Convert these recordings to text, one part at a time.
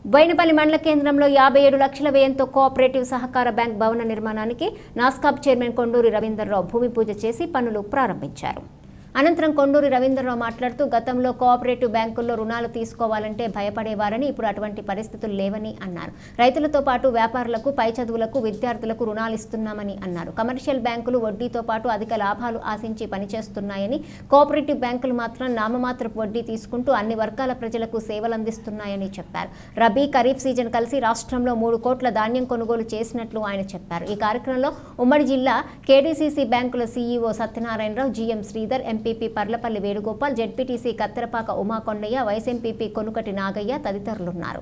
బోయినపల్లి మండల కేంద్రంలో యాభై ఏడు లక్షల వ్యయంతో కోఆపరేటివ్ సహకార బ్యాంక్ భవన నిర్మాణానికి నాస్కాబ్ చైర్మన్ కొండూరి రవీందర్రావు భూమి పూజ చేసి పనులు ప్రారంభించారు అనంతరం కొండూరి రవీంద్రరావు మాట్లాడుతూ గతంలో కోఆపరేటివ్ బ్యాంకుల్లో రుణాలు తీసుకోవాలంటే భయపడేవారని ఇప్పుడు అటువంటి పరిస్థితులు లేవని అన్నారు రైతులతో పాటు వ్యాపారులకు పై చదువులకు విద్యార్థులకు రుణాలు ఇస్తున్నామని అన్నారు కమర్షియల్ బ్యాంకులు వడ్డీతో పాటు అధిక లాభాలు ఆశించి పనిచేస్తున్నాయని కోఆపరేటివ్ బ్యాంకులు మాత్రం నామమాత్రపు వడ్డీ తీసుకుంటూ అన్ని వర్గాల ప్రజలకు సేవలందిస్తున్నాయని చెప్పారు రబీ ఖరీఫ్ సీజన్ కలిసి రాష్ట్రంలో మూడు కోట్ల ధాన్యం కొనుగోలు చేసినట్లు ఆయన చెప్పారు ఈ కార్యక్రమంలో ఉమ్మడి జిల్లా కేడీసీసీ బ్యాంకుల CEO Satyanarayana Rao GM Sridhar MPP Parlapalli Venugopal ZPTC Katterapaka Uma Kondaiah vice MPP కొనుకటి Nagaiah తదితరులున్నారు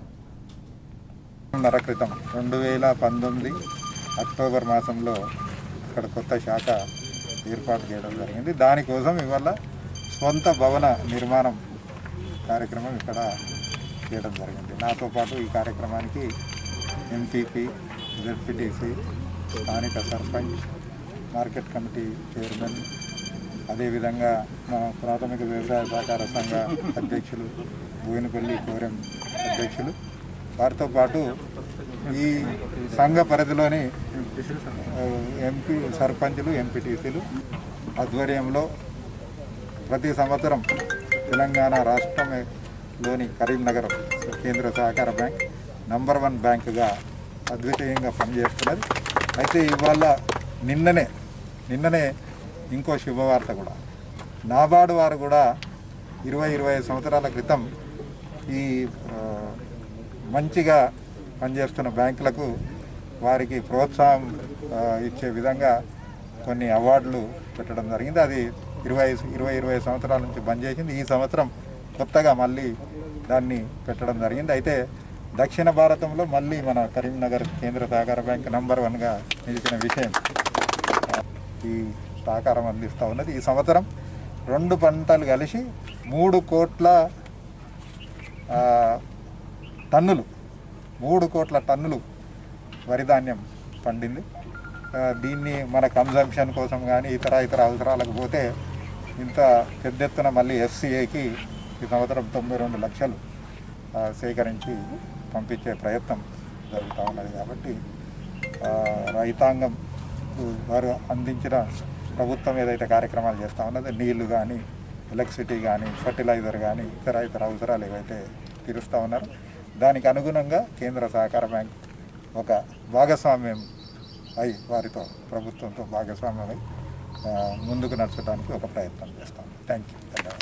నర క్రితం రెండు వేల పంతొమ్మిది అక్టోబర్ మాసంలో ఇక్కడ కొత్త శాఖ ఏర్పాటు చేయడం జరిగింది దానికోసం ఇవాళ స్వంత భవన నిర్మాణం కార్యక్రమం ఇక్కడ చేయడం జరిగింది నాతో పాటు ఈ కార్యక్రమానికి ఎంపీపీ జెడ్పీటీసీ స్థానిక సర్పంచ్ మార్కెట్ కమిటీ చైర్మన్ అదేవిధంగా మా ప్రాథమిక వ్యవసాయ సహకార సంఘ అధ్యక్షులు బోయినపల్లి కోరెం అధ్యక్షులు వారితో పాటు ఈ సంఘ పరిధిలోని ఆ, ఎంపీ సర్పంచులు ఎంపీటీసీలు ఆధ్వర్యంలో ప్రతి సంవత్సరం తెలంగాణ రాష్ట్రంలోని కరీంనగర్ కేంద్ర సహకార బ్యాంక్ నంబర్ వన్ బ్యాంకుగా అద్వితీయంగా పనిచేస్తున్నది అయితే ఇవాళ నిన్ననే నిన్ననే ఇంకో శుభవార్త కూడా నాబార్డు వారు కూడా ఇరవై ఇరవై ఐదు సంవత్సరాల క్రితం ఈ ఆ, మంచిగా పనిచేస్తున్న బ్యాంకులకు వారికి ప్రోత్సాహం ఆ, ఇచ్చే విధంగా కొన్ని అవార్డులు పెట్టడం జరిగింది అది ఇరవై ఇరవై ఇరవై ఐదు సంవత్సరాల నుంచి బంద్ చేసింది ఈ సంవత్సరం కొత్తగా మళ్ళీ దాన్ని పెట్టడం జరిగింది అయితే దక్షిణ భారతంలో మళ్ళీ మన కరీంనగర్ కేంద్ర సహకార బ్యాంక్ నంబర్ వన్గా నిలిచిన విషయం ఆ, ఈ సహకారం అందిస్తూ ఉన్నది ఈ సంవత్సరం రెండు పంటలు కలిసి మూడు కోట్ల ఆ, టన్నులు మూడు కోట్ల టన్నులు వరి ధాన్యం పండింది ఆ, దీన్ని మన కన్జంప్షన్ కోసం కానీ ఇతర ఇతర అవసరాలకు పోతే ఇంత పెద్ద ఎత్తున మళ్ళీ ఎఫ్సిఏకి ఈ సంవత్సరం తొంభై రెండు లక్షలు ఆ, సేకరించి పంపించే ప్రయత్నం జరుగుతూ ఉన్నది కాబట్టి ఆ, రైతాంగం వారు అందించిన ప్రభుత్వం ఏదైతే కార్యక్రమాలు చేస్తూ ఉన్నదో నీళ్లు కానీ ఎలక్ట్రిసిటీ కానీ ఫర్టిలైజర్ కానీ ఇతర ఇతర అవసరాలు ఏవైతే తీరుస్తూ ఉన్నారో దానికి అనుగుణంగా కేంద్ర సహకార బ్యాంక్ ఒక భాగస్వామ్యం అయి వారితో ప్రభుత్వంతో భాగస్వామ్యం అయి ఆ, ముందుకు నడచడానికి ఒక ప్రయత్నం చేస్తాం థ్యాంక్ యూ ధన్యవాదాలు